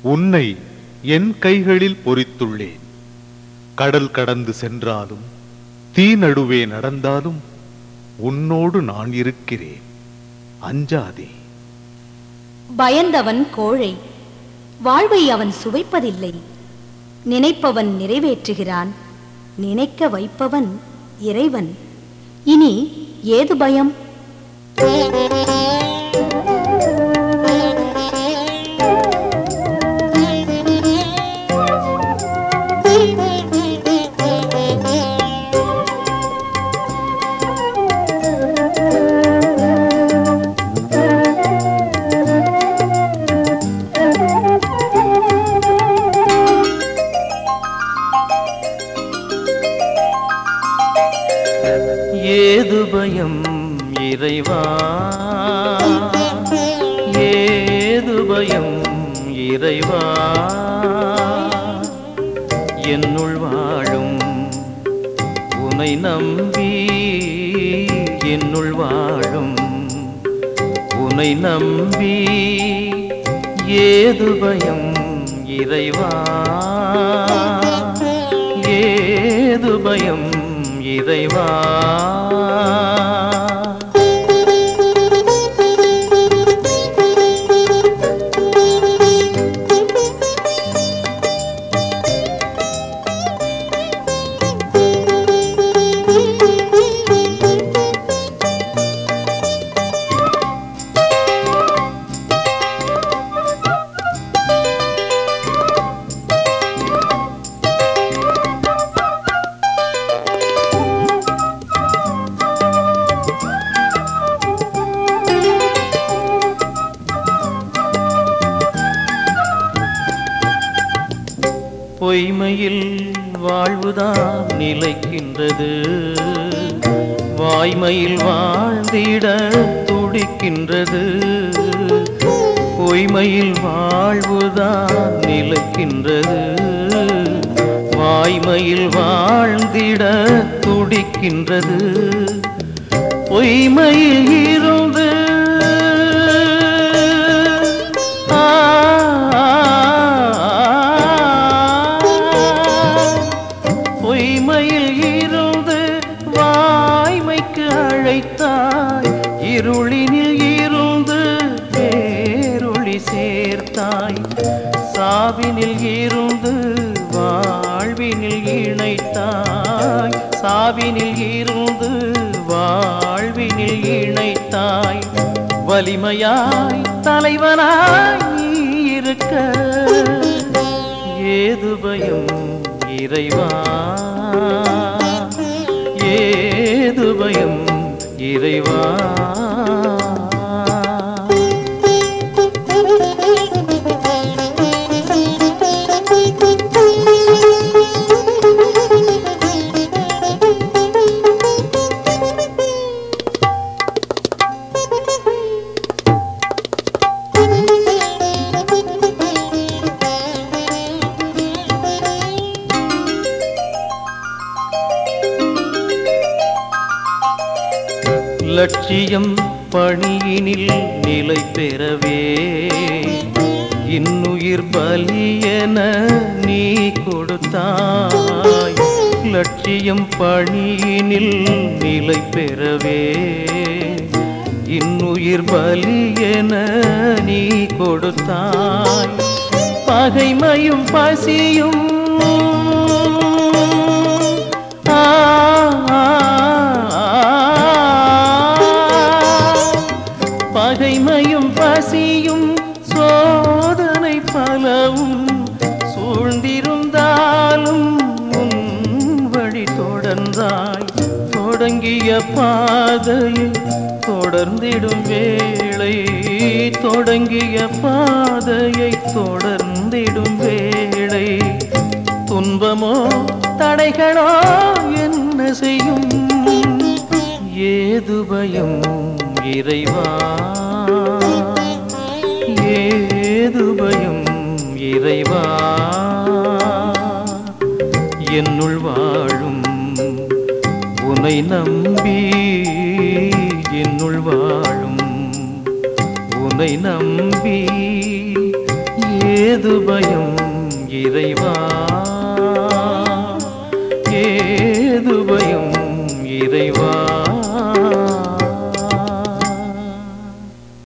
உன்னை என் கைகளில் பொறித்துள்ளேன் கடல் கடந்து சென்றாலும் தீ நடுவே நடந்தாலும் உன்னோடு நான் இருக்கிறேன் அஞ்சாதே பயந்தவன் கோழை வாழ்வை அவன் சுவைப்பதில்லை நினைப்பவன் நிறைவேற்றுகிறான் நினைக்க வைப்பவன் இறைவன் இனி ஏது பயம் ஏது பயம் இறைவா ஏது பயம் இறைவா என்னுள் வாழும் உனை நம்பி என்னுள் வாழும் உனை நம்பி ஏது பயம் இறைவா ஏது பயம் இறைவா பொய்மையில் வாழ்வுதான் நிலைக்கின்றது வாய்மையில் வாழ்ந்திட துடிக்கின்றது பொய்மையில் வாழ்வுதான் நிலைக்கின்றது வாய்மையில் வாழ்ந்திட துடிக்கின்றது பொய்மையில் இருந்து ஆ, பொய்மையில் இருந்து வாய்மைக்கு அழைத்தாய் இருளினில் இருந்து பேரொளி சேர்த்தாய் சாவினில் இருந்து வாழ்வினில் இணைத்தாய் சாவினில் இருந்து வாழ்வினில் இணைத்தாய் வலிமையாய் தலைவனாய் நீ இருக்க ஏது பயம் இறைவா ஏது பயம் இறைவா லட்சியம் பணியினில் நிலை பெறவே இன்னுயிர் பலியென நீ கொடுத்தாய் லட்சியம் பணியினில் நிலை பெறவே இன்னுயிர் பலியென நீ கொடுத்தாய் பகைமையும் பசியும் ஆ, ஆ, ஆ. பகைமையும் பசியும் சோதனை பலவும் சூழ்ந்திருந்தாலும் உன் வழி தொடர்ந்தாய் தொடங்கிய பாதையை தொடர்ந்திடும் வேளை தொடங்கிய பாதையை தொடர்ந்திடும் வேளை துன்பமோ தடைகளோ என்ன செய்யும் ஏது பயம் இறைவா ஏது பயம் இறைவா என்னுள் வாழும் உனை நம்பி என்னுள் வாழும் உனை நம்பி ஏது பயம் இறைவா ஏது பயம் இறைவா